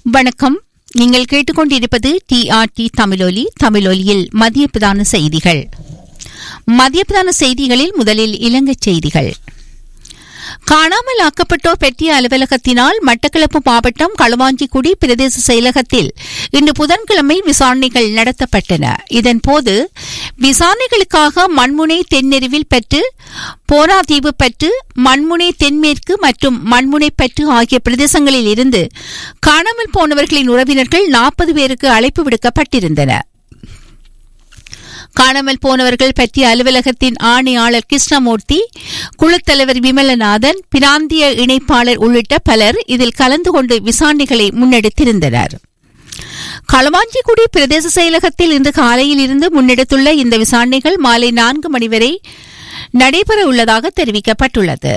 வணக்கம் நீங்கள் கேட்டுக்கொண்டிருப்பது டிஆர்டி தமிழொலி தமிழொலியில் மதிய பிரதான செய்திகள் மதிய பிரதான செய்திகளில் முதலில் இலங்கை செய்திகள் காணாமல் ஆக்கப்பட்டோர் பெற்றிய அலுவலகத்தினால் மட்டக்களப்பு மாவட்டம் களுவாஞ்சிக்குடி பிரதேச செயலகத்தில் இன்று புதன்கிழமை விசாரணைகள் நடத்தப்பட்டன இதன்போது விசாரணைகளுக்காக மண்முனை தென்னெருவில் பற்று போராதீவு பற்று மண்முனை தென்மேற்கு மற்றும் மண்முனை பற்று ஆகிய பிரதேசங்களில் இருந்து காணாமல் போனவர்களின் உறவினர்கள் நாற்பது பேருக்கு அழைப்பு விடுக்கப்பட்டிருந்தன காணாமல் போனவர்கள் பற்றிய அலுவலகத்தின் ஆணையாளர் கிருஷ்ணமூர்த்தி குழுத்தலைவர் விமலநாதன் பிராந்திய இணைப்பாளர் உள்ளிட்ட பலர் இதில் கலந்து கொண்டு விசாரணைகளை முன்னெடுத்திருந்தனர் களவாஞ்சிக்குடி பிரதேச செயலகத்தில் இன்று காலையில் இருந்து முன்னெடுத்துள்ள இந்த விசாரணைகள் மாலை நான்கு மணி வரை நடைபெற உள்ளதாக தெரிவிக்கப்பட்டுள்ளது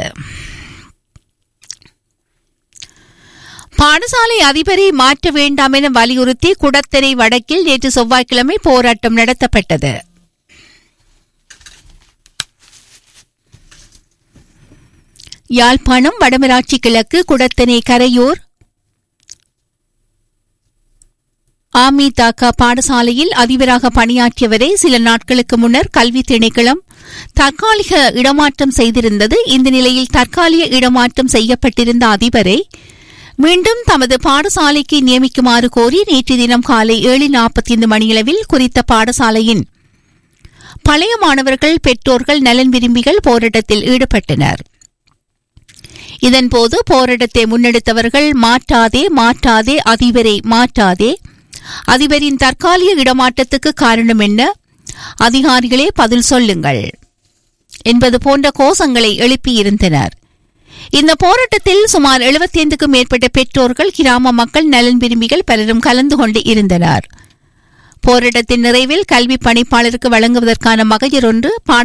பாடசாலை அதிபரை மாற்ற வேண்டாம் என வலியுறுத்தி குடத்தரை வடக்கில் நேற்று செவ்வாய்க்கிழமை போராட்டம் நடத்தப்பட்டது யாழ்ப்பாணம் வடமராட்சி கிழக்கு குடத்தனை கரையூர் ஆமி தாக்கா பாடசாலையில் அதிபராக பணியாற்றியவரை சில நாட்களுக்கு முன்னர் கல்வி திணைக்களம் தற்காலிக இடமாற்றம் செய்திருந்தது இந்த நிலையில் தற்காலிக இடமாற்றம் செய்யப்பட்டிருந்த அதிபரை மீண்டும் தமது பாடசாலைக்கு நியமிக்குமாறு கோரி நேற்று தினம் காலை ஏழு நாற்பத்தி ஐந்து மணியளவில் குறித்த பாடசாலையின் பழைய மாணவர்கள் பெற்றோர்கள் நலன் விரும்பிகள் போராட்டத்தில் ஈடுபட்டனர் இதன்போது போராட்டத்தை முன்னெடுத்தவர்கள் மாற்றாதே மாற்றாதே அதிபரை மாற்றாதே அதிபரின் தற்காலிக இடமாற்றத்துக்கு காரணம் என்ன அதிகாரிகளே பதில் சொல்லுங்கள் என்பது போன்ற கோஷங்களை எழுப்பியிருந்தனர் இந்த போராட்டத்தில் சுமார் எழுபத்தைந்துக்கும் மேற்பட்ட பெற்றோர்கள் கிராம மக்கள் நலன் விரும்பிகள் பலரும் கலந்து கொண்டு இருந்தனர் போராட்டத்தின் நிறைவில் கல்வி பணிப்பாளருக்கு வழங்குவதற்கான மகஜர் ஒன்று